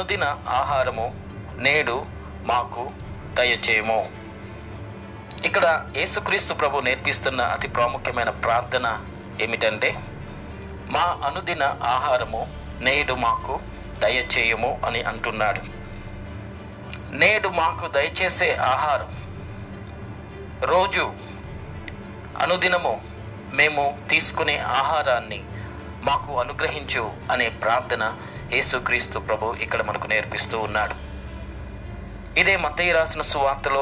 అనుదిన ఆహారము నేడు మాకు దయచేయము ఇక్కడ యేసుక్రీస్తు ప్రభు నేర్పిస్తున్న అతి ప్రాముఖ్యమైన ప్రార్థన ఏమిటంటే మా అనుదిన ఆహారము నేడు మాకు దయచేయము అని అంటున్నాడు నేడు మాకు దయచేసే ఆహారం రోజు అనుదినము మేము తీసుకునే ఆహారాన్ని మాకు అనుగ్రహించు అనే ప్రార్థన యేసుక్రీస్తు ప్రభు ఇక్కడ మనకు నేర్పిస్తూ ఉన్నాడు ఇదే మత్తయి రాసిన సువార్తలో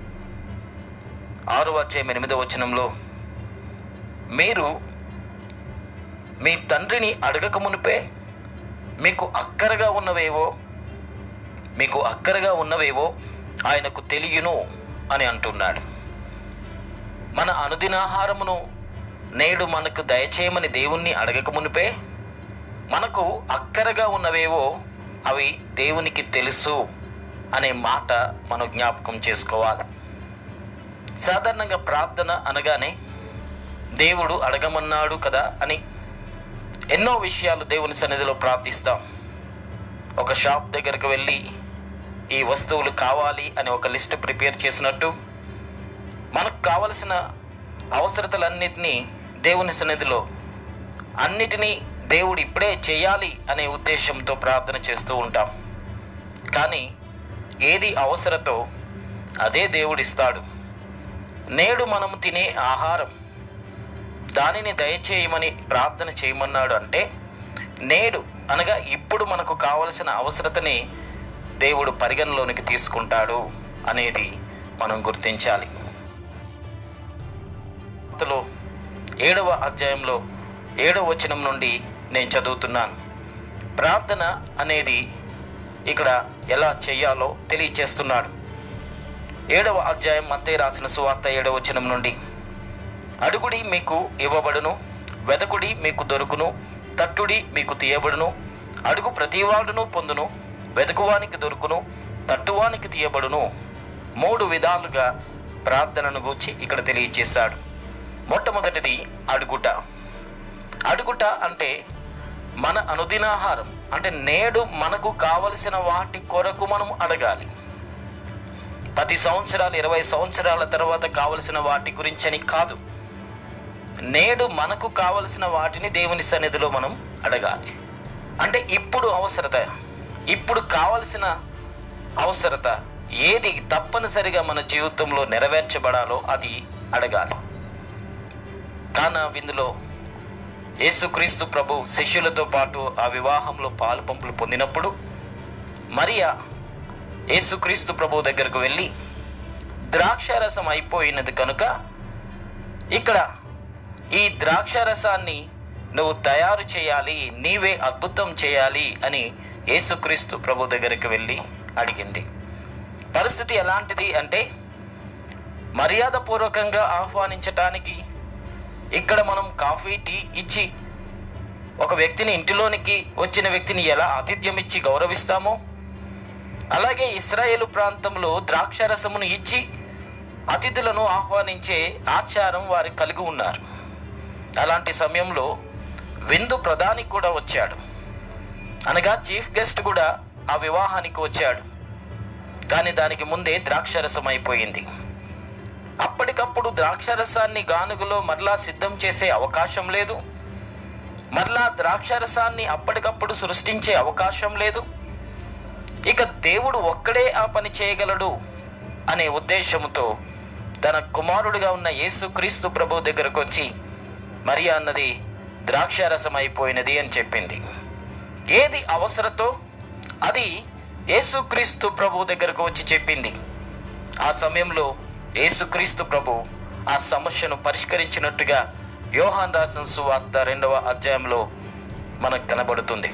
ఆరో అధ్యాయం ఎనిమిదో వచనంలో మీరు మీ తండ్రిని అడగక మునిపే మీకు అక్కరగా ఉన్నవేవో మీకు అక్కరగా ఉన్నవేవో ఆయనకు తెలియను అని అంటున్నాడు మన అనుదినాహారమును నేడు మనకు దయచేయమని దేవుణ్ణి అడగక మునిపే మనకు అక్కరగా ఉన్నవేవో అవి దేవునికి తెలుసు అనే మాట మనం జ్ఞాపకం చేసుకోవాలి సాధారణంగా ప్రార్థన అనగానే దేవుడు అడగమన్నాడు కదా అని ఎన్నో విషయాలు దేవుని సన్నిధిలో ప్రార్థిస్తాం ఒక షాప్ దగ్గరకు వెళ్ళి ఈ వస్తువులు కావాలి అని ఒక లిస్ట్ ప్రిపేర్ చేసినట్టు మనకు కావలసిన అవసరతలన్నిటినీ దేవుని సన్నిధిలో అన్నిటినీ దేవుడు ఇప్పుడే చేయాలి అనే ఉద్దేశంతో ప్రార్థన చేస్తూ ఉంటాం కానీ ఏది అవసరతో అదే దేవుడిస్తాడు నేడు మనం తినే ఆహారం దానిని దయచేయమని ప్రార్థన చేయమన్నాడు అంటే నేడు అనగా ఇప్పుడు మనకు కావలసిన అవసరతని దేవుడు పరిగణలోనికి తీసుకుంటాడు అనేది మనం గుర్తించాలి వార్తలో ఏడవ అధ్యాయంలో ఏడవ వచనం నుండి నేను చదువుతున్నాను ప్రార్థన అనేది ఇక్కడ ఎలా చేయాలో తెలియచేస్తున్నాడు ఏడవ అధ్యాయం మత్తే రాసిన సువార్త ఏడవ వచనం నుండి అడుగుడి మీకు ఇవ్వబడును వెదకుడి మీకు దొరుకును తట్టుడి మీకు తీయబడును అడుగు ప్రతివాడును పొందును వెదకువానికి దొరుకును తట్టువానికి తీయబడును మూడు విధాలుగా ప్రార్థనను గూర్చి ఇక్కడ తెలియచేశాడు మొట్టమొదటిది అడుగుట అడుగుట అంటే మన అనుదినాహారం అంటే నేడు మనకు కావలసిన వాటి కొరకు మనం అడగాలి పది సంవత్సరాలు ఇరవై సంవత్సరాల తర్వాత కావలసిన వాటి గురించని కాదు నేడు మనకు కావలసిన వాటిని దేవుని సన్నిధిలో మనం అడగాలి అంటే ఇప్పుడు అవసరత ఇప్పుడు కావలసిన అవసరత ఏది తప్పనిసరిగా మన జీవితంలో నెరవేర్చబడాలో అది అడగాలి కాన విందులో యేసుక్రీస్తు ప్రభు శిష్యులతో పాటు ఆ వివాహంలో పాలు పంపులు పొందినప్పుడు మరియా యేసుక్రీస్తు ప్రభు దగ్గరకు వెళ్ళి ద్రాక్షారసం అయిపోయినది కనుక ఇక్కడ ఈ ద్రాక్షారసాన్ని నువ్వు తయారు చేయాలి నీవే అద్భుతం చేయాలి అని యేసుక్రీస్తు ప్రభు దగ్గరికి వెళ్ళి అడిగింది పరిస్థితి ఎలాంటిది అంటే మర్యాదపూర్వకంగా ఆహ్వానించటానికి ఇక్కడ మనం కాఫీ టీ ఇచ్చి ఒక వ్యక్తిని ఇంటిలోనికి వచ్చిన వ్యక్తిని ఎలా ఆతిథ్యం ఇచ్చి గౌరవిస్తామో అలాగే ఇస్రాయేలు ప్రాంతంలో ద్రాక్షారసమును ఇచ్చి అతిథులను ఆహ్వానించే ఆచారం వారి కలిగి ఉన్నారు అలాంటి సమయంలో విందు ప్రధాని కూడా వచ్చాడు అనగా చీఫ్ గెస్ట్ కూడా ఆ వివాహానికి వచ్చాడు కానీ దానికి ముందే ద్రాక్షారసం అయిపోయింది అప్పటికప్పుడు ద్రాక్షారసాన్ని గానుగలో మరలా సిద్ధం చేసే అవకాశం లేదు మరలా ద్రాక్షారసాన్ని అప్పటికప్పుడు సృష్టించే అవకాశం లేదు ఇక దేవుడు ఒక్కడే ఆ పని చేయగలడు అనే ఉద్దేశంతో తన కుమారుడిగా ఉన్న యేసుక్రీస్తు ప్రభు దగ్గరకు వచ్చి మరియా అన్నది ద్రాక్షారసం అయిపోయినది అని చెప్పింది ఏది అవసరతో అది యేసుక్రీస్తు ప్రభు దగ్గరకు వచ్చి చెప్పింది ఆ సమయంలో యేసుక్రీస్తు ప్రభు ఆ సమస్యను పరిష్కరించినట్టుగా యోహాన్ రాసిన సువార్త రెండవ అధ్యాయంలో మనకు కనబడుతుంది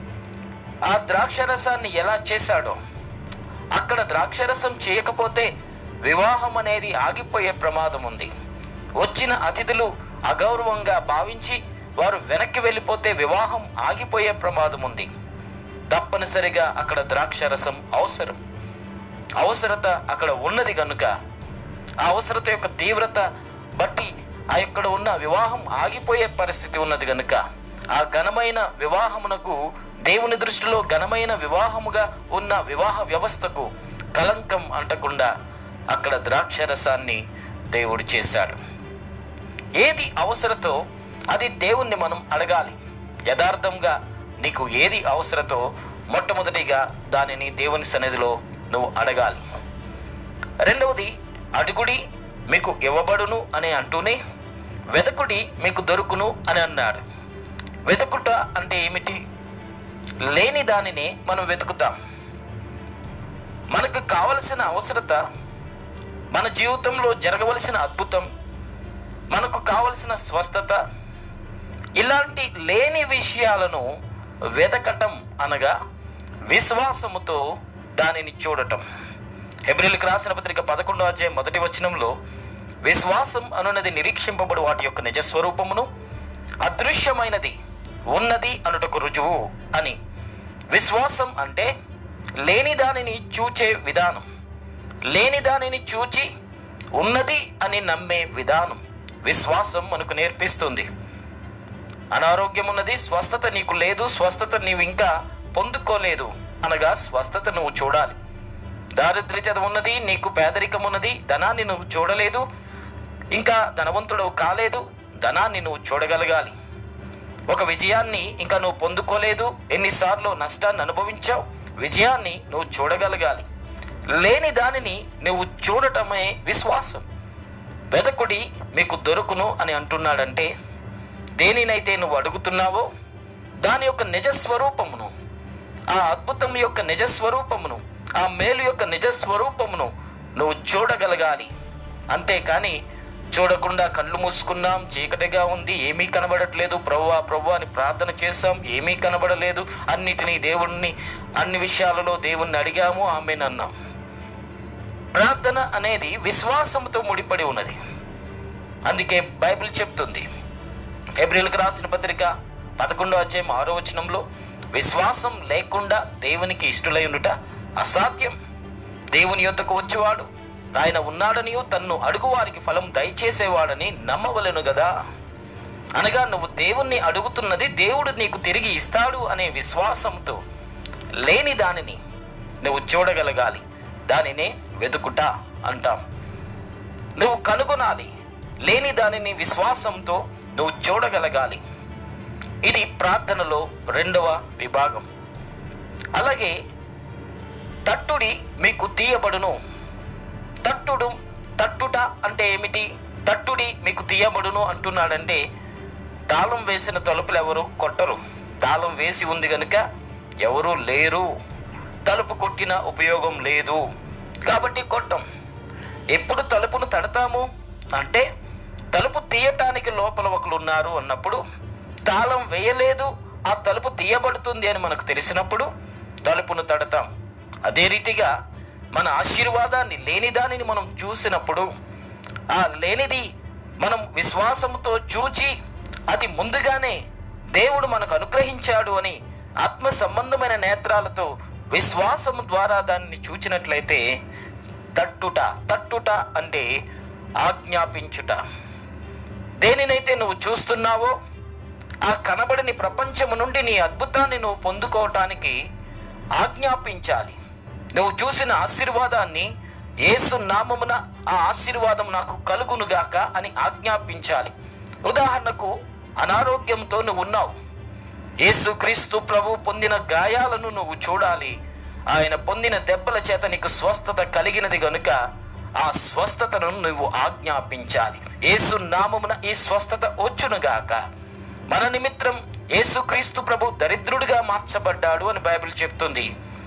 ఆ ద్రాక్షరసాన్ని ఎలా చేశాడో అక్కడ ద్రాక్షరసం చేయకపోతే వివాహం అనేది ఆగిపోయే ప్రమాదం ఉంది వచ్చిన అతిథులు అగౌరవంగా భావించి వారు వెనక్కి వెళ్ళిపోతే వివాహం ఆగిపోయే ప్రమాదం ఉంది తప్పనిసరిగా అక్కడ ద్రాక్షరసం అవసరం అవసరత అక్కడ ఉన్నది కనుక ఆ అవసరత యొక్క తీవ్రత బట్టి ఆ ఇక్కడ ఉన్న వివాహం ఆగిపోయే పరిస్థితి ఉన్నది కనుక ఆ ఘనమైన వివాహమునకు దేవుని దృష్టిలో ఘనమైన వివాహముగా ఉన్న వివాహ వ్యవస్థకు కలంకం అంటకుండా అక్కడ ద్రాక్ష రసాన్ని దేవుడు చేశాడు ఏది అవసరతో అది దేవుణ్ణి మనం అడగాలి యథార్థంగా నీకు ఏది అవసరతో మొట్టమొదటిగా దానిని దేవుని సన్నిధిలో నువ్వు అడగాలి రెండవది అడుగుడి మీకు ఇవ్వబడును అని అంటూనే వెదకుడి మీకు దొరుకును అని అన్నాడు వెతుకుట అంటే ఏమిటి లేని దానిని మనం వెతుకుతాం మనకు కావలసిన అవసరత మన జీవితంలో జరగవలసిన అద్భుతం మనకు కావలసిన స్వస్థత ఇలాంటి లేని విషయాలను వెతకటం అనగా విశ్వాసముతో దానిని చూడటం హెబ్రిల్కి రాసిన పత్రిక పదకొండో అధ్యాయం మొదటి వచనంలో విశ్వాసం అనున్నది నిరీక్షింపబడు వాటి యొక్క నిజస్వరూపమును అదృశ్యమైనది ఉన్నది అనుటకు రుజువు అని విశ్వాసం అంటే లేని దానిని చూచే విధానం లేని దానిని చూచి ఉన్నది అని నమ్మే విధానం విశ్వాసం మనకు నేర్పిస్తుంది అనారోగ్యం ఉన్నది స్వస్థత నీకు లేదు స్వస్థత నీవు ఇంకా పొందుకోలేదు అనగా స్వస్థత నువ్వు చూడాలి దారిద్ర్యత ఉన్నది నీకు పేదరికం ఉన్నది ధనాన్ని నువ్వు చూడలేదు ఇంకా ధనవంతుడవు కాలేదు ధనాన్ని నువ్వు చూడగలగాలి ఒక విజయాన్ని ఇంకా నువ్వు పొందుకోలేదు ఎన్నిసార్లు నష్టాన్ని అనుభవించావు విజయాన్ని నువ్వు చూడగలగాలి లేని దానిని నువ్వు చూడటమే విశ్వాసం వెదకుడి మీకు దొరుకును అని అంటున్నాడంటే దేనినైతే నువ్వు అడుగుతున్నావో దాని యొక్క నిజ స్వరూపమును ఆ అద్భుతం యొక్క నిజ స్వరూపమును ఆ మేలు యొక్క నిజ స్వరూపమును నువ్వు చూడగలగాలి అంతేకాని చూడకుండా కళ్ళు మూసుకున్నాం చీకటిగా ఉంది ఏమీ కనబడట్లేదు ప్రవ్వా ప్రవ్వా అని ప్రార్థన చేశాం ఏమీ కనబడలేదు అన్నిటినీ దేవుణ్ణి అన్ని విషయాలలో దేవుణ్ణి అడిగాము ఆమెనన్నాం ప్రార్థన అనేది విశ్వాసంతో ముడిపడి ఉన్నది అందుకే బైబిల్ చెప్తుంది ఏప్రిల్కి రాసిన పత్రిక పదకొండో అధ్యాయం ఆరో వచనంలో విశ్వాసం లేకుండా దేవునికి ఇష్టలై ఉండుట అసాధ్యం దేవుని యొద్దకు వచ్చేవాడు ఆయన ఉన్నాడనియు తన్ను అడుగువారికి ఫలం దయచేసేవాడని నమ్మవలెను గదా అనగా నువ్వు దేవుణ్ణి అడుగుతున్నది దేవుడు నీకు తిరిగి ఇస్తాడు అనే విశ్వాసంతో లేని దానిని నువ్వు చూడగలగాలి దానినే వెతుకుట అంటాం నువ్వు కనుగొనాలి లేని దానిని విశ్వాసంతో నువ్వు చూడగలగాలి ఇది ప్రార్థనలో రెండవ విభాగం అలాగే తట్టుడి మీకు తీయబడును తట్టుడు తట్టుట అంటే ఏమిటి తట్టుడి మీకు తీయబడును అంటున్నాడంటే తాళం వేసిన తలుపులు ఎవరు కొట్టరు తాళం వేసి ఉంది గనుక ఎవరు లేరు తలుపు కొట్టిన ఉపయోగం లేదు కాబట్టి కొట్టం ఎప్పుడు తలుపును తడతాము అంటే తలుపు తీయటానికి లోపల ఒకరు ఉన్నారు అన్నప్పుడు తాళం వేయలేదు ఆ తలుపు తీయబడుతుంది అని మనకు తెలిసినప్పుడు తలుపును తడతాం అదే రీతిగా మన ఆశీర్వాదాన్ని లేని దానిని మనం చూసినప్పుడు ఆ లేనిది మనం విశ్వాసంతో చూచి అది ముందుగానే దేవుడు మనకు అనుగ్రహించాడు అని ఆత్మ సంబంధమైన నేత్రాలతో విశ్వాసము ద్వారా దాన్ని చూచినట్లయితే తట్టుట తట్టుట అంటే ఆజ్ఞాపించుట దేనినైతే నువ్వు చూస్తున్నావో ఆ కనబడని ప్రపంచము నుండి నీ అద్భుతాన్ని నువ్వు పొందుకోవటానికి ఆజ్ఞాపించాలి నువ్వు చూసిన ఆశీర్వాదాన్ని యేసు నామమున ఆ ఆశీర్వాదం నాకు కలుగునుగాక అని ఆజ్ఞాపించాలి ఉదాహరణకు అనారోగ్యంతో నువ్వు ఉన్నావు యేసు క్రీస్తు ప్రభు పొందిన గాయాలను నువ్వు చూడాలి ఆయన పొందిన దెబ్బల చేత నీకు స్వస్థత కలిగినది గనుక ఆ స్వస్థతను నువ్వు ఆజ్ఞాపించాలి యేసు నామమున ఈ స్వస్థత వచ్చునుగాక మన నిమిత్తం యేసుక్రీస్తు ప్రభు దరిద్రుడిగా మార్చబడ్డాడు అని బైబిల్ చెప్తుంది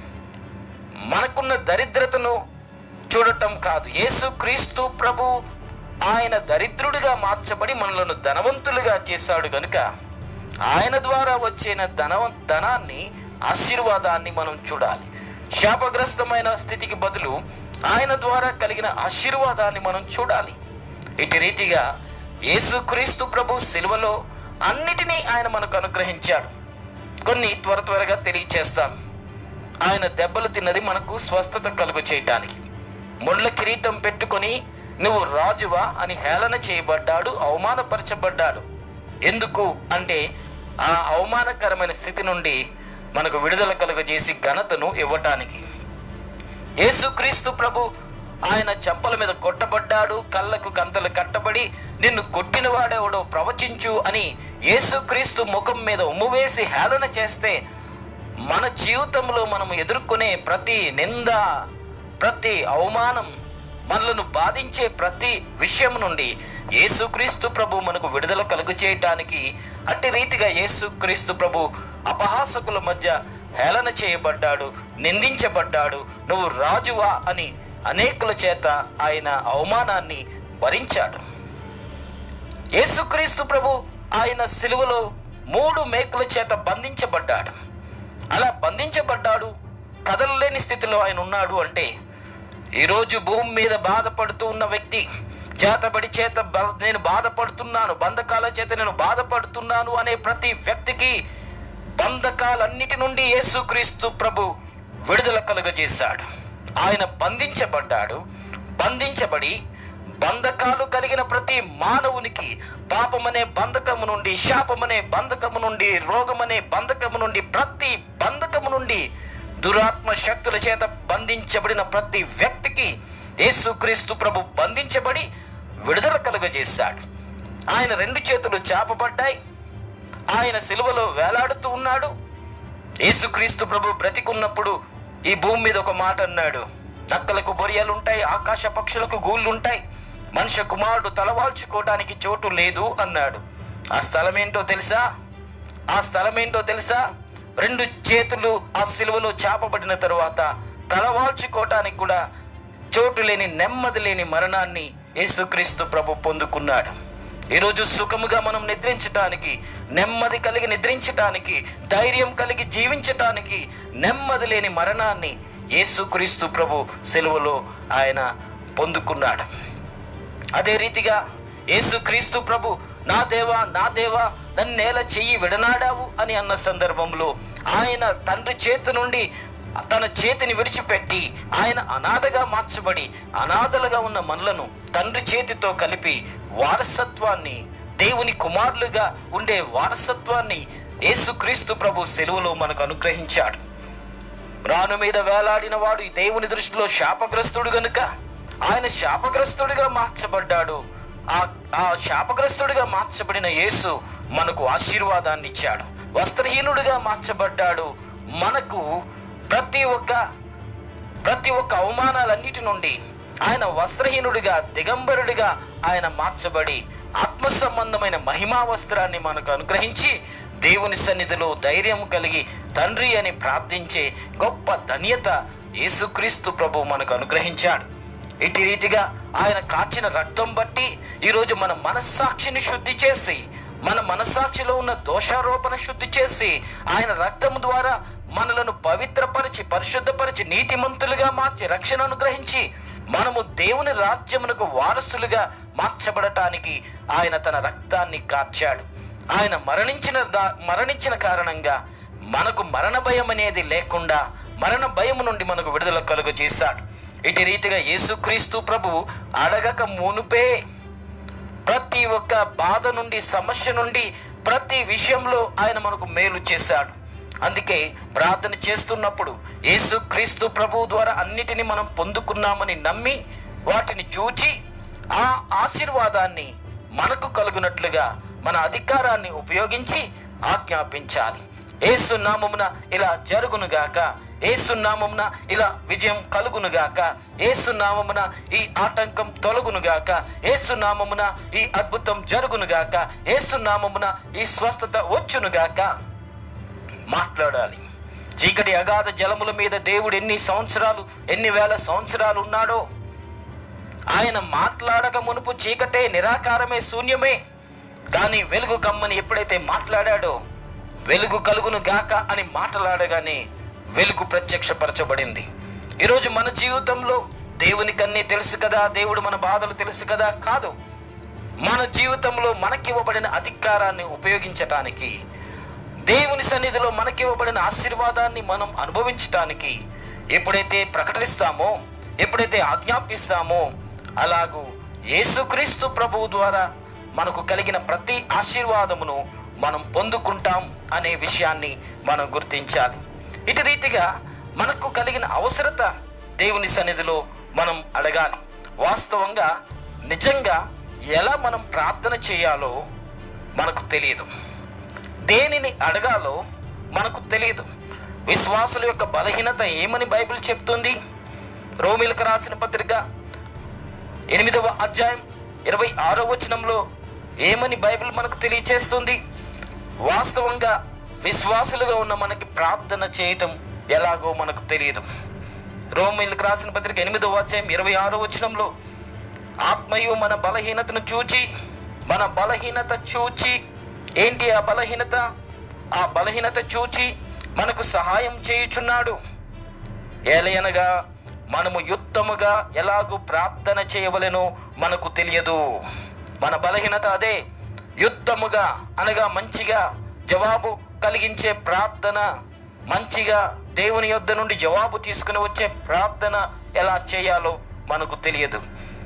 మనకున్న దరిద్రతను చూడటం కాదు యేసుక్రీస్తు ప్రభు ఆయన దరిద్రుడిగా మార్చబడి మనలను ధనవంతులుగా చేశాడు గనుక ఆయన ద్వారా వచ్చిన ధన ధనాన్ని ఆశీర్వాదాన్ని మనం చూడాలి శాపగ్రస్తమైన స్థితికి బదులు ఆయన ద్వారా కలిగిన ఆశీర్వాదాన్ని మనం చూడాలి ఇటు రీతిగా యేసుక్రీస్తు ప్రభు సిలువలో అన్నిటినీ ఆయన మనకు అనుగ్రహించాడు కొన్ని త్వర త్వరగా తెలియచేస్తాను ఆయన దెబ్బలు తిన్నది మనకు స్వస్థత కలుగు చేయటానికి ముళ్ళ కిరీటం పెట్టుకొని నువ్వు రాజువా అని హేళన చేయబడ్డాడు అవమానపరచబడ్డాడు ఎందుకు అంటే ఆ అవమానకరమైన స్థితి నుండి మనకు విడుదల కలుగజేసి ఘనతను ఇవ్వటానికి యేసుక్రీస్తు ప్రభు ఆయన చెంపల మీద కొట్టబడ్డాడు కళ్ళకు కంతలు కట్టబడి నిన్ను కొట్టిన వాడెవడో ప్రవచించు అని యేసుక్రీస్తు ముఖం మీద ఉమ్మువేసి హేళన చేస్తే మన జీవితంలో మనం ఎదుర్కొనే ప్రతి నింద ప్రతి అవమానం మనలను బాధించే ప్రతి విషయం నుండి యేసుక్రీస్తు ప్రభు మనకు విడుదల కలుగు చేయటానికి అట్టి రీతిగా యేసుక్రీస్తు ప్రభు అపహాసకుల మధ్య హేళన చేయబడ్డాడు నిందించబడ్డాడు నువ్వు రాజువా అని అనేకుల చేత ఆయన అవమానాన్ని భరించాడు యేసుక్రీస్తు ప్రభు ఆయన సిలువలో మూడు మేకుల చేత బంధించబడ్డాడు అలా బంధించబడ్డాడు కదలలేని స్థితిలో ఆయన ఉన్నాడు అంటే ఈరోజు భూమి మీద బాధపడుతూ ఉన్న వ్యక్తి చేతబడి చేత బ- నేను బాధపడుతున్నాను బంధకాల చేత నేను బాధపడుతున్నాను అనే ప్రతి వ్యక్తికి బంధకాలన్నిటి నుండి యేసుక్రీస్తు ప్రభు విడుదల కలుగజేశాడు ఆయన బంధించబడ్డాడు బంధించబడి బంధకాలు కలిగిన ప్రతి మానవునికి పాపమనే బంధకము నుండి శాపమనే బంధకము నుండి రోగమనే బంధకము నుండి ప్రతి బంధకము నుండి దురాత్మ శక్తుల చేత బంధించబడిన ప్రతి వ్యక్తికి యేసుక్రీస్తు ప్రభు బంధించబడి విడుదల కలుగజేశాడు ఆయన రెండు చేతులు చాపబడ్డాయి ఆయన సిలువలో వేలాడుతూ ఉన్నాడు యేసుక్రీస్తు ప్రభు బ్రతికున్నప్పుడు ఈ భూమి మీద ఒక మాట అన్నాడు నక్కలకు బొరియలు ఉంటాయి ఆకాశ పక్షులకు గూళ్ళు ఉంటాయి మనుష్య కుమారుడు తలవాల్చుకోవడానికి చోటు లేదు అన్నాడు ఆ స్థలం ఏంటో తెలుసా ఆ స్థలం ఏంటో తెలుసా రెండు చేతులు ఆ సిలువలో చాపబడిన తరువాత తలవాల్చుకోవటానికి కూడా చోటు లేని నెమ్మది లేని మరణాన్ని యేసుక్రీస్తు ప్రభు పొందుకున్నాడు ఈరోజు సుఖముగా మనం నిద్రించటానికి నెమ్మది కలిగి నిద్రించటానికి ధైర్యం కలిగి జీవించటానికి నెమ్మది లేని మరణాన్ని యేసుక్రీస్తు ప్రభు సెలవులో ఆయన పొందుకున్నాడు అదే రీతిగా యేసుక్రీస్తు ప్రభు నా దేవా నా దేవా నన్ను నేల చెయ్యి విడనాడావు అని అన్న సందర్భంలో ఆయన తండ్రి చేతి నుండి తన చేతిని విడిచిపెట్టి ఆయన అనాథగా మార్చబడి అనాథలుగా ఉన్న మనలను తండ్రి చేతితో కలిపి వారసత్వాన్ని దేవుని కుమారులుగా ఉండే వారసత్వాన్ని యేసుక్రీస్తు ప్రభు సెలువులో మనకు అనుగ్రహించాడు రాను మీద వేలాడిన వాడు ఈ దేవుని దృష్టిలో శాపగ్రస్తుడు గనుక ఆయన శాపగ్రస్తుడిగా మార్చబడ్డాడు ఆ ఆ శాపగ్రస్తుడిగా మార్చబడిన యేసు మనకు ఆశీర్వాదాన్ని ఇచ్చాడు వస్త్రహీనుడిగా మార్చబడ్డాడు మనకు ప్రతి ఒక్క ప్రతి ఒక్క అవమానాలన్నిటి నుండి ఆయన వస్త్రహీనుడిగా దిగంబరుడిగా ఆయన మార్చబడి ఆత్మ సంబంధమైన మహిమా వస్త్రాన్ని మనకు అనుగ్రహించి దేవుని సన్నిధిలో ధైర్యం కలిగి తండ్రి అని ప్రార్థించే గొప్ప ధన్యత యేసుక్రీస్తు ప్రభు మనకు అనుగ్రహించాడు ఇటు రీతిగా ఆయన కాచిన రక్తం బట్టి ఈరోజు మన మనస్సాక్షిని శుద్ధి చేసి మన మనస్సాక్షిలో ఉన్న దోషారోపణ శుద్ధి చేసి ఆయన రక్తం ద్వారా మనలను పవిత్రపరిచి పరిశుద్ధపరిచి నీతిమంతులుగా మార్చి రక్షణ అనుగ్రహించి మనము దేవుని రాజ్యమునకు వారసులుగా మార్చబడటానికి ఆయన తన రక్తాన్ని కార్చాడు ఆయన మరణించిన దా- మరణించిన కారణంగా మనకు మరణ భయం అనేది లేకుండా మరణ భయం నుండి మనకు విడుదల కలుగ చేశాడు ఇటు రీతిగా యేసుక్రీస్తు ప్రభు అడగక మునుపే ప్రతి ఒక్క బాధ నుండి సమస్య నుండి ప్రతి విషయంలో ఆయన మనకు మేలు చేశాడు అందుకే ప్రార్థన చేస్తున్నప్పుడు యేసుక్రీస్తు ప్రభు ద్వారా అన్నిటిని మనం పొందుకున్నామని నమ్మి వాటిని చూచి ఆ ఆశీర్వాదాన్ని మనకు కలుగునట్లుగా మన అధికారాన్ని ఉపయోగించి ఆజ్ఞాపించాలి ఏసు నామమున ఇలా జరుగునుగాక ఏసు నామమున ఇలా విజయం కలుగునుగాక ఏసు నామమున ఈ ఆటంకం తొలగునుగాక ఏసు నామమున ఈ అద్భుతం జరుగునుగాక ఏసు నామమున ఈ స్వస్థత వచ్చునుగాక మాట్లాడాలి చీకటి అగాధ జలముల మీద దేవుడు ఎన్ని సంవత్సరాలు ఎన్ని వేల సంవత్సరాలు ఉన్నాడో ఆయన మాట్లాడక మునుపు చీకటే నిరాకారమే శూన్యమే కానీ వెలుగు కమ్మని ఎప్పుడైతే మాట్లాడాడో వెలుగు కలుగును గాక అని మాట్లాడగానే వెలుగు ప్రత్యక్షపరచబడింది ఈరోజు మన జీవితంలో దేవునికి అన్నీ తెలుసు కదా దేవుడు మన బాధలు తెలుసు కదా కాదు మన జీవితంలో మనకివ్వబడిన అధికారాన్ని ఉపయోగించటానికి దేవుని సన్నిధిలో మనకివ్వబడిన ఆశీర్వాదాన్ని మనం అనుభవించటానికి ఎప్పుడైతే ప్రకటిస్తామో ఎప్పుడైతే ఆజ్ఞాపిస్తామో అలాగూ యేసుక్రీస్తు ప్రభువు ద్వారా మనకు కలిగిన ప్రతి ఆశీర్వాదమును మనం పొందుకుంటాం అనే విషయాన్ని మనం గుర్తించాలి ఇటు రీతిగా మనకు కలిగిన అవసరత దేవుని సన్నిధిలో మనం అడగాలి వాస్తవంగా నిజంగా ఎలా మనం ప్రార్థన చేయాలో మనకు తెలియదు దేనిని అడగాలో మనకు తెలియదు విశ్వాసుల యొక్క బలహీనత ఏమని బైబిల్ చెప్తుంది రోమిలకు రాసిన పత్రిక ఎనిమిదవ అధ్యాయం ఇరవై ఆరో వచనంలో ఏమని బైబిల్ మనకు తెలియచేస్తుంది వాస్తవంగా విశ్వాసులుగా ఉన్న మనకి ప్రార్థన చేయటం ఎలాగో మనకు తెలియదు రోమిలకు రాసిన పత్రిక ఎనిమిదవ అధ్యాయం ఇరవై ఆరో వచనంలో ఆత్మయు మన బలహీనతను చూచి మన బలహీనత చూచి ఏంటి ఆ బలహీనత ఆ బలహీనత చూచి మనకు సహాయం చేయుచున్నాడు ఏలయనగా మనము యుక్తముగా ఎలాగూ ప్రార్థన చేయవలెనో మనకు తెలియదు మన బలహీనత అదే యుక్తముగా అనగా మంచిగా జవాబు కలిగించే ప్రార్థన మంచిగా దేవుని యొద్ద నుండి జవాబు తీసుకుని వచ్చే ప్రార్థన ఎలా చేయాలో మనకు తెలియదు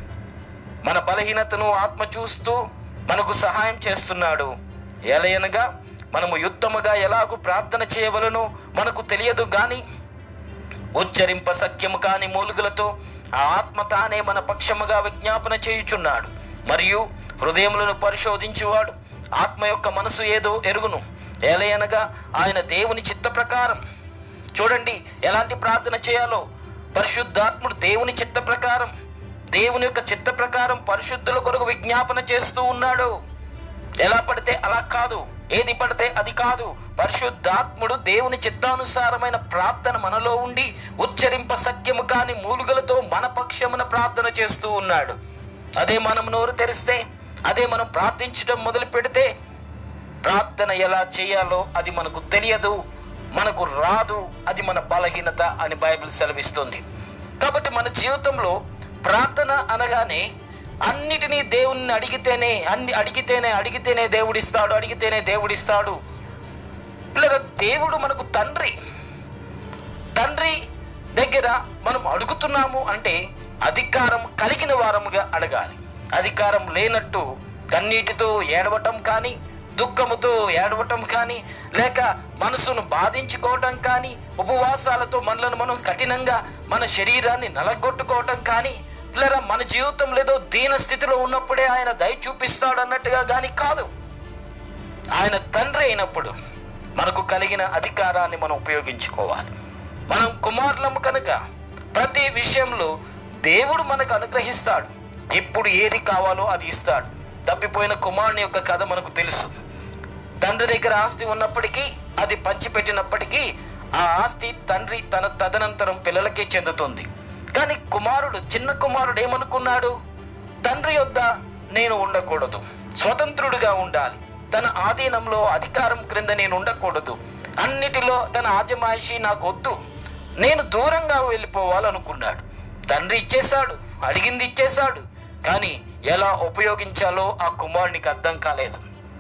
మన బలహీనతను ఆత్మ చూస్తూ మనకు సహాయం చేస్తున్నాడు ఎలయనగా మనము యుద్ధముగా ఎలాగూ ప్రార్థన చేయవలనో మనకు తెలియదు గాని ఉచ్చరింప సఖ్యము కాని మూలుగులతో ఆ ఆత్మ తానే మన పక్షముగా విజ్ఞాపన చేయుచున్నాడు మరియు హృదయములను పరిశోధించువాడు ఆత్మ యొక్క మనసు ఏదో ఎరుగును ఏలయనగా ఆయన దేవుని చిత్త ప్రకారం చూడండి ఎలాంటి ప్రార్థన చేయాలో పరిశుద్ధాత్ముడు దేవుని చిత్త ప్రకారం దేవుని యొక్క చిత్త ప్రకారం పరిశుద్ధుల కొరకు విజ్ఞాపన చేస్తూ ఉన్నాడు ఎలా పడితే అలా కాదు ఏది పడితే అది కాదు పరిశుద్ధాత్ముడు దేవుని చిత్తానుసారమైన ప్రార్థన మనలో ఉండి ఉచ్చరింప సఖ్యము కాని మూలుగలతో మన పక్షమున ప్రార్థన చేస్తూ ఉన్నాడు అదే మనం నోరు తెరిస్తే అదే మనం ప్రార్థించడం మొదలు పెడితే ప్రార్థన ఎలా చేయాలో అది మనకు తెలియదు మనకు రాదు అది మన బలహీనత అని బైబిల్ సెలవిస్తుంది కాబట్టి మన జీవితంలో ప్రార్థన అనగానే అన్నిటినీ దేవుణ్ణి అడిగితేనే అన్ని అడిగితేనే అడిగితేనే దేవుడిస్తాడు అడిగితేనే దేవుడిస్తాడు పిల్లల దేవుడు మనకు తండ్రి తండ్రి దగ్గర మనం అడుగుతున్నాము అంటే అధికారం కలిగిన వారముగా అడగాలి అధికారం లేనట్టు కన్నీటితో ఏడవటం కానీ దుఃఖముతో ఏడవటం కానీ లేక మనసును బాధించుకోవటం కానీ ఉపవాసాలతో మనలను మనం కఠినంగా మన శరీరాన్ని నలగొట్టుకోవటం కానీ లేదా మన జీవితంలో ఏదో దీన స్థితిలో ఉన్నప్పుడే ఆయన దయ చూపిస్తాడు అన్నట్టుగా కానీ కాదు ఆయన తండ్రి అయినప్పుడు మనకు కలిగిన అధికారాన్ని మనం ఉపయోగించుకోవాలి మనం కుమారులము కనుక ప్రతి విషయంలో దేవుడు మనకు అనుగ్రహిస్తాడు ఎప్పుడు ఏది కావాలో అది ఇస్తాడు తప్పిపోయిన కుమారుని యొక్క కథ మనకు తెలుసు తండ్రి దగ్గర ఆస్తి ఉన్నప్పటికీ అది పంచిపెట్టినప్పటికీ ఆ ఆస్తి తండ్రి తన తదనంతరం పిల్లలకే చెందుతుంది కానీ కుమారుడు చిన్న కుమారుడు ఏమనుకున్నాడు తండ్రి యొద్ద నేను ఉండకూడదు స్వతంత్రుడిగా ఉండాలి తన ఆధీనంలో అధికారం క్రింద నేను ఉండకూడదు అన్నిటిలో తన ఆజమాయిషి నాకు వద్దు నేను దూరంగా వెళ్ళిపోవాలనుకున్నాడు తండ్రి ఇచ్చేశాడు అడిగింది ఇచ్చేశాడు కానీ ఎలా ఉపయోగించాలో ఆ కుమారునికి అర్థం కాలేదు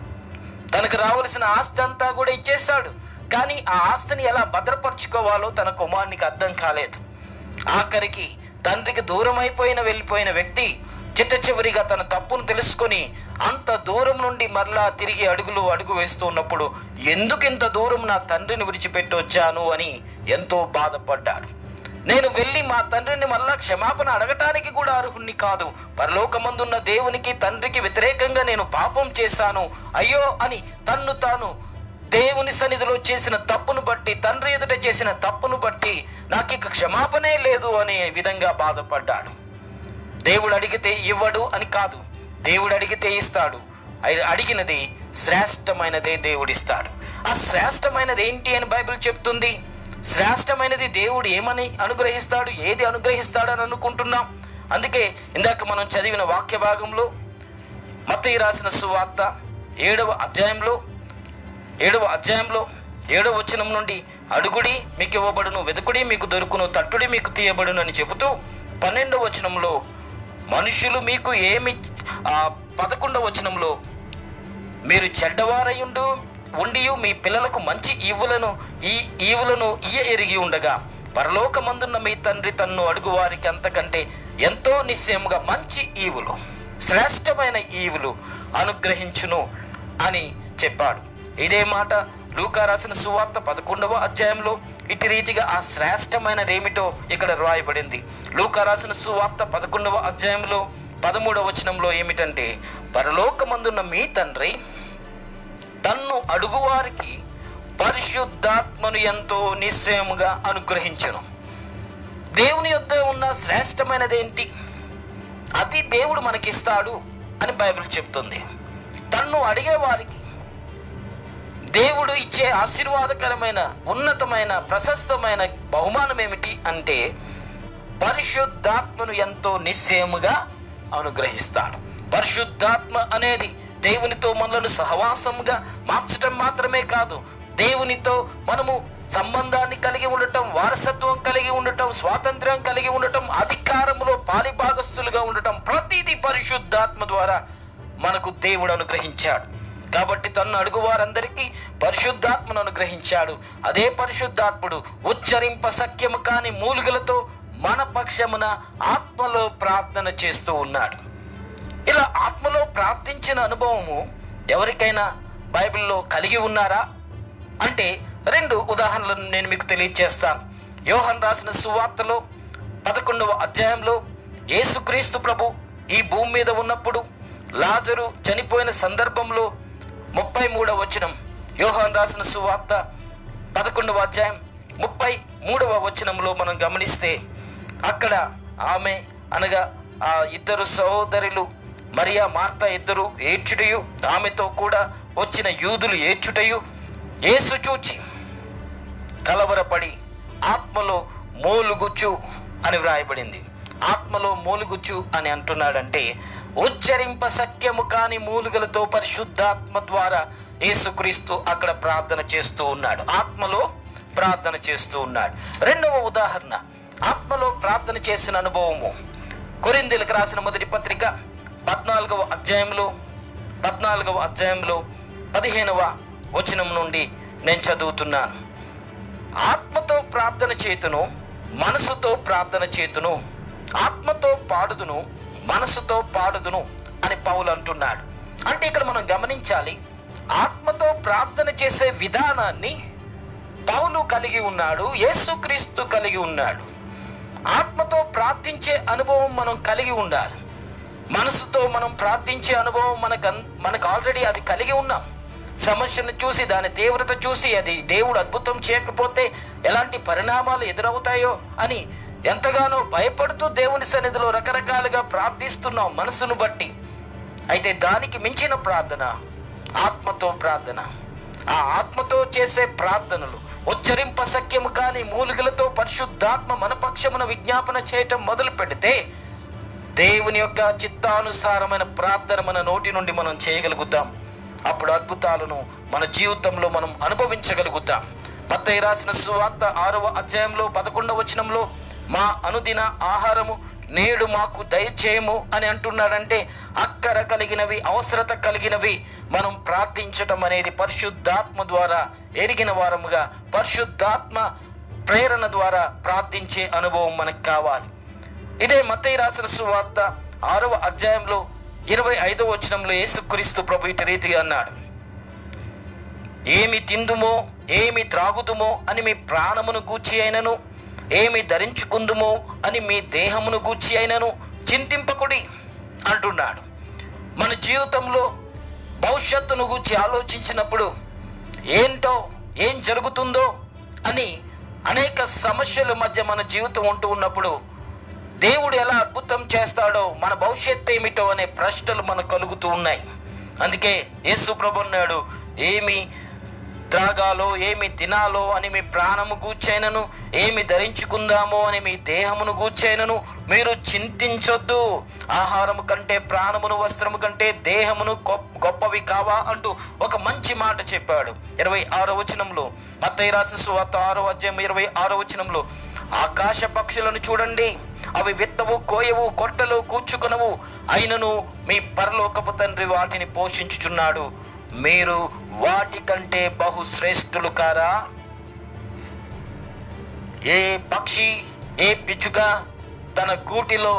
తనకు రావలసిన ఆస్తి అంతా కూడా ఇచ్చేశాడు కానీ ఆ ఆస్తిని ఎలా భద్రపరచుకోవాలో తన కుమారునికి అర్థం కాలేదు ఆఖరికి తండ్రికి దూరం అయిపోయిన వెళ్ళిపోయిన వ్యక్తి చిట్ట చివరిగా తన తప్పును తెలుసుకొని అంత దూరం నుండి మరలా తిరిగి అడుగులు అడుగు వేస్తూ ఉన్నప్పుడు ఎందుకు ఇంత దూరం నా తండ్రిని విడిచిపెట్టి వచ్చాను అని ఎంతో బాధపడ్డాడు నేను వెళ్ళి మా తండ్రిని మళ్ళా క్షమాపణ అడగటానికి కూడా అర్హుణ్ణి కాదు పరలోకమందున్న దేవునికి తండ్రికి వ్యతిరేకంగా నేను పాపం చేశాను అయ్యో అని తన్ను తాను దేవుని సన్నిధిలో చేసిన తప్పును బట్టి తండ్రి ఎదుట చేసిన తప్పును బట్టి నాకు ఇక క్షమాపణే లేదు అనే విధంగా బాధపడ్డాడు దేవుడు అడిగితే ఇవ్వడు అని కాదు దేవుడు అడిగితే ఇస్తాడు అయి- అడిగినది శ్రేష్టమైనదే దేవుడిస్తాడు ఆ శ్రేష్టమైనది ఏంటి అని బైబిల్ చెప్తుంది శ్రేష్టమైనది దేవుడు ఏమని అనుగ్రహిస్తాడు ఏది అనుగ్రహిస్తాడని అనుకుంటున్నాం అందుకే ఇందాక మనం చదివిన వాక్య భాగంలో మత్తయి రాసిన సువార్త ఏడవ అధ్యాయంలో ఏడవ అధ్యాయంలో ఏడవ వచనం నుండి అడుగుడి మీకు ఇవ్వబడును వెతుకుడి మీకు దొరుకును తట్టుడి మీకు తీయబడును అని చెబుతూ పన్నెండవ వచనంలో మనుషులు మీకు ఏమి ఆ పదకొండవ వచనంలో మీరు చెడ్డవారయుండు ఉండి మీ పిల్లలకు మంచి ఈవులను ఈ ఈవులను ఇయ్య ఎరిగి ఉండగా పరలోకమందున్న మీ తండ్రి తన్ను అడుగు వారికి అంతకంటే ఎంతో నిశ్చయముగా మంచి ఈవులు శ్రేష్టమైన ఈవులు అనుగ్రహించును అని చెప్పాడు ఇదే మాట లూకా రాసిన సువార్త పదకొండవ అధ్యాయంలో ఇటు రీతిగా ఆ శ్రేష్టమైనది ఏమిటో ఇక్కడ రాయబడింది లూకా రాసిన సువార్త పదకొండవ అధ్యాయంలో పదమూడవ వచనంలో ఏమిటంటే పరలోకమందున్న మీ తండ్రి తన్ను అడుగువారికి పరిశుద్ధాత్మను ఎంతో నిశ్చయముగా అనుగ్రహించను దేవుని యొద్ద ఉన్న శ్రేష్టమైనది ఏంటి అది దేవుడు మనకిస్తాడు అని బైబిల్ చెప్తుంది తన్ను అడిగే వారికి దేవుడు ఇచ్చే ఆశీర్వాదకరమైన ఉన్నతమైన ప్రశస్తమైన బహుమానం ఏమిటి అంటే పరిశుద్ధాత్మను ఎంతో నిశ్చయముగా అనుగ్రహిస్తాడు పరిశుద్ధాత్మ అనేది దేవునితో మనలను సహవాసముగా మార్చటం మాత్రమే కాదు దేవునితో మనము సంబంధాన్ని కలిగి ఉండటం వారసత్వం కలిగి ఉండటం స్వాతంత్ర్యం కలిగి ఉండటం అధికారములో పాలిభాగస్తులుగా ఉండటం ప్రతిదీ పరిశుద్ధాత్మ ద్వారా మనకు దేవుడు అనుగ్రహించాడు కాబట్టి తన్ను అడుగు వారందరికీ పరిశుద్ధాత్మను అనుగ్రహించాడు అదే పరిశుద్ధాత్ముడు ఉచ్చరింప సఖ్యము కాని మూలుగలతో మన పక్షమున ఆత్మలో ప్రార్థన చేస్తూ ఉన్నాడు ఇలా ఆత్మలో ప్రార్థించిన అనుభవము ఎవరికైనా బైబిల్లో కలిగి ఉన్నారా అంటే రెండు ఉదాహరణలను నేను మీకు తెలియజేస్తాను యోహన్ రాసిన సువార్తలో పదకొండవ అధ్యాయంలో యేసుక్రీస్తు ప్రభు ఈ భూమి మీద ఉన్నప్పుడు లాజరు చనిపోయిన సందర్భంలో ముప్పై మూడవ వచనం యోహాన్ రాసిన సువార్త పదకొండవ అధ్యాయం ముప్పై మూడవ వచనంలో మనం గమనిస్తే అక్కడ ఆమె అనగా ఆ ఇద్దరు సహోదరులు మరియా మార్త ఇద్దరు ఏడ్చుటయు ఆమెతో కూడా వచ్చిన యూదులు ఏడ్చుటయు యేసు చూచి కలవరపడి ఆత్మలో మూలుగుచ్చు అని వ్రాయబడింది ఆత్మలో మూలుగుచ్చు అని అంటున్నాడంటే ఉచ్చరింప సఖ్యము కాని మూలుగలతో పరిశుద్ధాత్మ ద్వారా యేసుక్రీస్తు అక్కడ ప్రార్థన చేస్తూ ఉన్నాడు ఆత్మలో ప్రార్థన చేస్తూ ఉన్నాడు రెండవ ఉదాహరణ ఆత్మలో ప్రార్థన చేసిన అనుభవము కొరిందీలకు రాసిన మొదటి పత్రిక పద్నాలుగవ అధ్యాయంలో పద్నాలుగవ అధ్యాయంలో పదిహేనవ వచనం నుండి నేను చదువుతున్నాను ఆత్మతో ప్రార్థన చేతును మనసుతో ప్రార్థన చేతును ఆత్మతో పాడుదును మనసుతో పాడుదును అని పౌలు అంటున్నాడు అంటే ఇక్కడ మనం గమనించాలి ఆత్మతో ప్రార్థన చేసే విధానాన్ని పౌలు కలిగి ఉన్నాడు యేసుక్రీస్తు కలిగి ఉన్నాడు ఆత్మతో ప్రార్థించే అనుభవం మనం కలిగి ఉండాలి మనసుతో మనం ప్రార్థించే అనుభవం మనకు అన్- మనకు ఆల్రెడీ అది కలిగి ఉన్నాం సమస్యను చూసి దాని తీవ్రత చూసి అది దేవుడు అద్భుతం చేయకపోతే ఎలాంటి పరిణామాలు ఎదురవుతాయో అని ఎంతగానో భయపడుతూ దేవుని సన్నిధిలో రకరకాలుగా ప్రార్థిస్తున్నాం మనసును బట్టి అయితే దానికి మించిన ప్రార్థన ఆత్మతో ప్రార్థన ఆ ఆత్మతో చేసే ప్రార్థనలు ఉచ్చరింప సఖ్యము కాని మూలికలతో పరిశుద్ధాత్మ మన పక్షమున విజ్ఞాపన చేయటం మొదలు పెడితే దేవుని యొక్క చిత్తానుసారమైన ప్రార్థన మన నోటి నుండి మనం చేయగలుగుతాం అప్పుడు అద్భుతాలను మన జీవితంలో మనం అనుభవించగలుగుతాం మత్తయి రాసిన సువార్త ఆరవ అధ్యాయంలో పదకొండవ వచనంలో మా అనుదిన ఆహారము నేడు మాకు దయచేయము అని అంటున్నాడంటే అక్కర కలిగినవి అవసరత కలిగినవి మనం ప్రార్థించటం అనేది పరిశుద్ధాత్మ ద్వారా ఎరిగిన వారముగా పరిశుద్ధాత్మ ప్రేరణ ద్వారా ప్రార్థించే అనుభవం మనకు కావాలి ఇదే మత్తయి రాసిన సువార్త ఆరవ అధ్యాయంలో ఇరవై ఐదవ వచనంలో యేసుక్రీస్తు ప్రభు ఇటు రీతిగా అన్నాడు ఏమి తిందుమో ఏమి త్రాగుదుమో అని మీ ప్రాణమును గూర్చి అయినను ఏమి ధరించుకుందుమో అని మీ దేహమును గూర్చి అయినను చింతింపకుడి అంటున్నాడు మన జీవితంలో భవిష్యత్తును గూర్చి ఆలోచించినప్పుడు ఏంటో ఏం జరుగుతుందో అని అనేక సమస్యల మధ్య మన జీవితం ఉంటూ ఉన్నప్పుడు దేవుడు ఎలా అద్భుతం చేస్తాడో మన భవిష్యత్తు ఏమిటో అనే ప్రశ్నలు మనకు కలుగుతూ ఉన్నాయి అందుకే యేసు ప్రభు అన్నాడు ఏమి త్రాగాలో ఏమి తినాలో అని మీ ప్రాణము గూర్చైనను ఏమి ధరించుకుందామో అని మీ దేహమును గూర్చైనను మీరు చింతించొద్దు ఆహారము కంటే ప్రాణమును వస్త్రము కంటే దేహమును గొప్ప గొప్పవి కావా అంటూ ఒక మంచి మాట చెప్పాడు ఇరవై ఆరో వచనంలో మత్తయి రాసిన సువార్త ఆరో అధ్యాయం ఇరవై ఆరో వచనంలో ఆకాశ పక్షులను చూడండి అవి విత్తవు కోయవు కొట్టలు కూర్చుకొనవు అయినను మీ పరలోకపు తండ్రి వాటిని పోషించుచున్నాడు మీరు వాటి కంటే బహు శ్రేష్ఠులు కారా ఏ పక్షి ఏ పిచ్చుక తన గూటిలో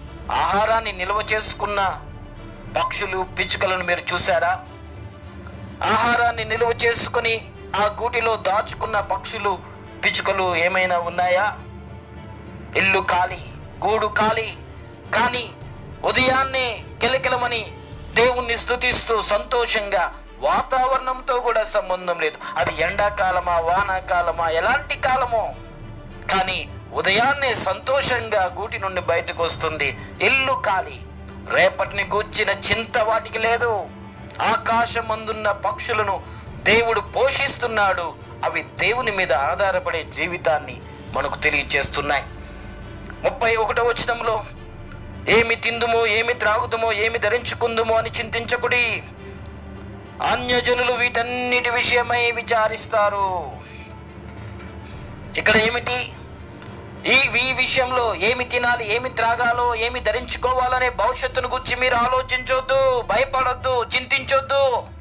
ఆహారాన్ని నిల్వ చేసుకున్న పక్షులు పిచ్చుకలను మీరు చూసారా ఆహారాన్ని నిలువ చేసుకుని ఆ గూటిలో దాచుకున్న పక్షులు పిచ్చుకలు ఏమైనా ఉన్నాయా ఇల్లు ఖాళీ గూడు ఖాళీ కానీ ఉదయాన్నే కిలకిలమని దేవుణ్ణి స్తుతిస్తూ సంతోషంగా వాతావరణంతో కూడా సంబంధం లేదు అది ఎండాకాలమా వానాకాలమా ఎలాంటి కాలమో కానీ ఉదయాన్నే సంతోషంగా గూటి నుండి బయటకు వస్తుంది ఇల్లు ఖాళీ రేపటిని గూర్చిన చింత వాటికి లేదు ఆకాశమందున్న పక్షులను దేవుడు పోషిస్తున్నాడు అవి దేవుని మీద ఆధారపడే జీవితాన్ని మనకు తెలియచేస్తున్నాయి ముప్పై ఒకటో వచనంలో ఏమి తిందుమో ఏమి త్రాగుదుమో ఏమి ధరించుకుందుమో అని చింతించకుడి అన్యజనులు వీటన్నిటి విషయమై విచారిస్తారు ఇక్కడ ఏమిటి ఈ ఈ విషయంలో ఏమి తినాలి ఏమి త్రాగాలో ఏమి ధరించుకోవాలనే భవిష్యత్తును గురించి మీరు ఆలోచించొద్దు భయపడొద్దు చింతించొద్దు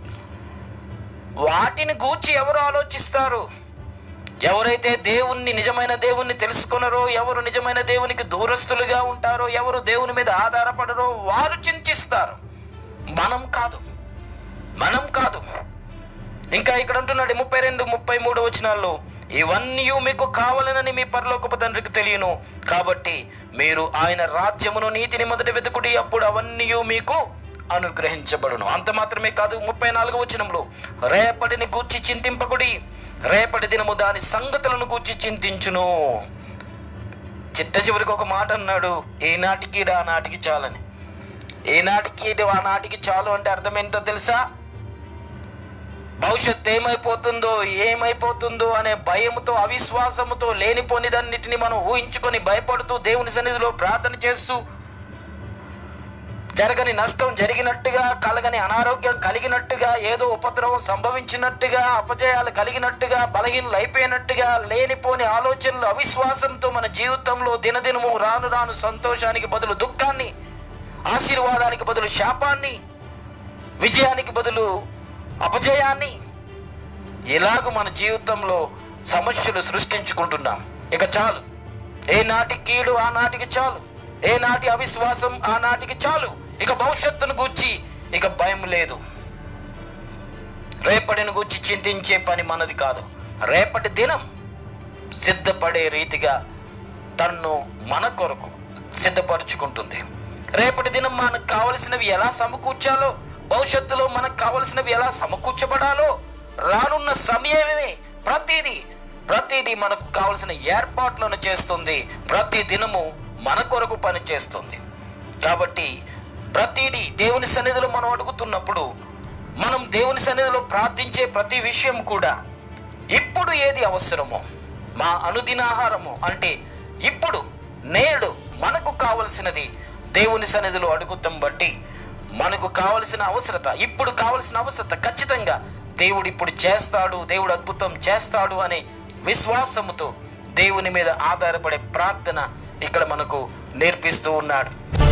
వాటిని గూర్చి ఎవరు ఆలోచిస్తారు ఎవరైతే దేవుణ్ణి నిజమైన దేవుణ్ణి తెలుసుకున్నారో ఎవరు నిజమైన దేవునికి దూరస్తులుగా ఉంటారో ఎవరు దేవుని మీద ఆధారపడరో వారు చింతిస్తారు మనం కాదు మనం కాదు ఇంకా ఇక్కడ ఉంటున్నాడు ముప్పై రెండు ముప్పై మూడు వచనాల్లో ఇవన్నీ మీకు కావాలనని మీ పరలోకపు తండ్రికి తెలియను కాబట్టి మీరు ఆయన రాజ్యమును నీతిని మొదట వెతుకుడి అప్పుడు అవన్నీ మీకు అనుగ్రహించబడును అంత మాత్రమే కాదు ముప్పై నాలుగు వచనంలో రేపటిని గూర్చి చింతింపకుడి రేపటి దినము దాని సంగతులను గూర్చి చింతించును చిట్ట చివరికి ఒక మాట అన్నాడు ఏనాటికి ఆ నాటికి చాలని ఏనాటికి ఆ నాటికి చాలు అంటే అర్థం ఏంటో తెలుసా భవిష్యత్ ఏమైపోతుందో ఏమైపోతుందో అనే భయముతో అవిశ్వాసముతో లేనిపోనిదన్నిటిని మనం ఊహించుకొని భయపడుతూ దేవుని సన్నిధిలో ప్రార్థన చేస్తూ జరగని నష్టం జరిగినట్టుగా కలగని అనారోగ్యం కలిగినట్టుగా ఏదో ఉపద్రవం సంభవించినట్టుగా అపజయాలు కలిగినట్టుగా బలహీనలు అయిపోయినట్టుగా లేనిపోని ఆలోచనలు అవిశ్వాసంతో మన జీవితంలో దినదినము రాను రాను సంతోషానికి బదులు దుఃఖాన్ని ఆశీర్వాదానికి బదులు శాపాన్ని విజయానికి బదులు అపజయాన్ని ఇలాగ మన జీవితంలో సమస్యలు సృష్టించుకుంటున్నాం ఇక చాలు ఏ నాటి కీడు ఆ నాటికి చాలు ఏ నాటి అవిశ్వాసం ఆ నాటికి చాలు ఇక భవిష్యత్తును గూర్చి ఇక భయం లేదు రేపటిని గూర్చి చింతించే పని మనది కాదు రేపటి దినం సిద్ధపడే రీతిగా తన్ను మన కొరకు సిద్ధపరచుకుంటుంది రేపటి దినం మనకు కావలసినవి ఎలా సమకూర్చాలో భవిష్యత్తులో మనకు కావలసినవి ఎలా సమకూర్చబడాలో రానున్న సమయమే ప్రతిదీ ప్రతిదీ మనకు కావలసిన ఏర్పాట్లను చేస్తుంది ప్రతి దినము మన కొరకు పని చేస్తుంది కాబట్టి ప్రతిదీ దేవుని సన్నిధిలో మనం అడుగుతున్నప్పుడు మనం దేవుని సన్నిధిలో ప్రార్థించే ప్రతి విషయం కూడా ఇప్పుడు ఏది అవసరమో మా అనుదినాహారము అంటే ఇప్పుడు నేడు మనకు కావలసినది దేవుని సన్నిధిలో అడుగుతాం బట్టి మనకు కావలసిన అవసరత ఇప్పుడు కావలసిన అవసరత ఖచ్చితంగా దేవుడు ఇప్పుడు చేస్తాడు దేవుడు అద్భుతం చేస్తాడు అనే విశ్వాసముతో దేవుని మీద ఆధారపడే ప్రార్థన ఇక్కడ మనకు నేర్పిస్తూ ఉన్నాడు